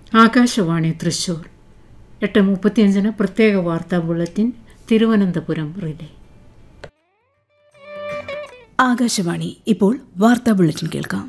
ആകാശവാണി തൃശൂർ എട്ട് മുപ്പത്തിയഞ്ചിന് പ്രത്യേക വാർത്താ ബുള്ളറ്റിൻ തിരുവനന്തപുരം റിലേ ആകാശവാണി ഇപ്പോൾ വാർത്താ ബുള്ളറ്റിൻ കേൾക്കാം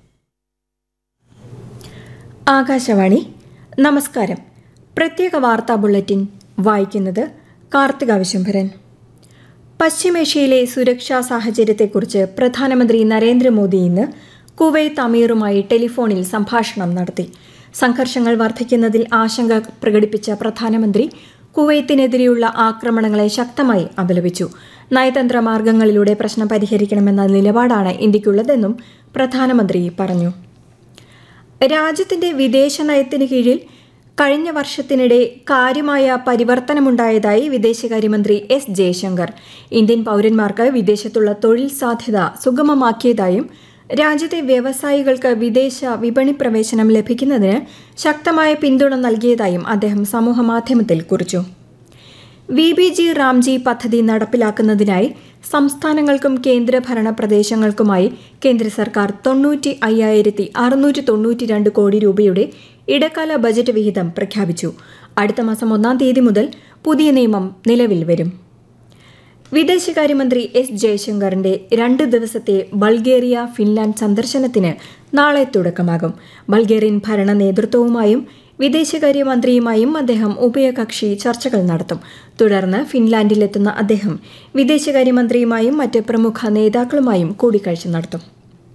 ആകാശവാണി നമസ്കാരം പ്രത്യേക വാർത്താ ബുള്ളറ്റിൻ വായിക്കുന്നത് കാർത്തിക വിശംഭരൻ പശ്ചിമേഷ്യയിലെ സുരക്ഷാ സാഹചര്യത്തെക്കുറിച്ച് പ്രധാനമന്ത്രി നരേന്ദ്രമോദി ഇന്ന് കുവൈത്ത് അമീറുമായി ടെലിഫോണിൽ സംഭാഷണം നടത്തി സംഘർഷങ്ങൾ വർദ്ധിക്കുന്നതിൽ ആശങ്ക പ്രകടിപ്പിച്ച പ്രധാനമന്ത്രി കുവൈത്തിനെതിരെയുള്ള ആക്രമണങ്ങളെ ശക്തമായി അപലപിച്ചു നയതന്ത്ര മാർഗങ്ങളിലൂടെ പ്രശ്നം പരിഹരിക്കണമെന്ന നിലപാടാണ് ഇന്ത്യക്കുള്ളതെന്നും പ്രധാനമന്ത്രി പറഞ്ഞു രാജ്യത്തിന്റെ വിദേശ നയത്തിന് കീഴിൽ കഴിഞ്ഞ വർഷത്തിനിടെ കാര്യമായ പരിവർത്തനമുണ്ടായതായി വിദേശകാര്യമന്ത്രി എസ് ജയശങ്കർ ഇന്ത്യൻ പൗരന്മാർക്ക് വിദേശത്തുള്ള തൊഴിൽ സാധ്യത സുഗമമാക്കിയതായും രാജ്യത്തെ വ്യവസായികൾക്ക് വിദേശ വിപണി പ്രവേശനം ലഭിക്കുന്നതിന് ശക്തമായ പിന്തുണ നൽകിയതായും അദ്ദേഹം സമൂഹമാധ്യമത്തിൽ കുറിച്ചു വി ബി ജി റാംജി പദ്ധതി നടപ്പിലാക്കുന്നതിനായി സംസ്ഥാനങ്ങൾക്കും കേന്ദ്രഭരണ പ്രദേശങ്ങൾക്കുമായി കേന്ദ്ര സർക്കാർ തൊണ്ണൂറ്റി അയ്യായിരത്തി അറുന്നൂറ്റി തൊണ്ണൂറ്റി രണ്ട് കോടി രൂപയുടെ ഇടക്കാല ബജറ്റ് വിഹിതം പ്രഖ്യാപിച്ചു അടുത്ത മാസം ഒന്നാം തീയതി മുതൽ പുതിയ നിയമം നിലവിൽ വരും വിദേശകാര്യമന്ത്രി എസ് ജയശങ്കറിന്റെ രണ്ട് ദിവസത്തെ ബൾഗേറിയ ഫിൻലാൻഡ് സന്ദർശനത്തിന് നാളെ തുടക്കമാകും ബൾഗേറിയൻ ഭരണ നേതൃത്വവുമായും വിദേശകാര്യമന്ത്രിയുമായും അദ്ദേഹം ഉഭയകക്ഷി ചർച്ചകൾ നടത്തും തുടർന്ന് ഫിൻലാൻഡിലെത്തുന്ന അദ്ദേഹം വിദേശകാര്യമന്ത്രിയുമായും മറ്റ് പ്രമുഖ നേതാക്കളുമായും കൂടിക്കാഴ്ച നടത്തും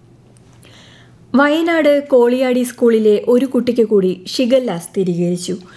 വയനാട് കോളിയാടി സ്കൂളിലെ ഒരു കുട്ടിക്ക് കൂടി ഷിഗല്ല സ്ഥിരീകരിച്ചു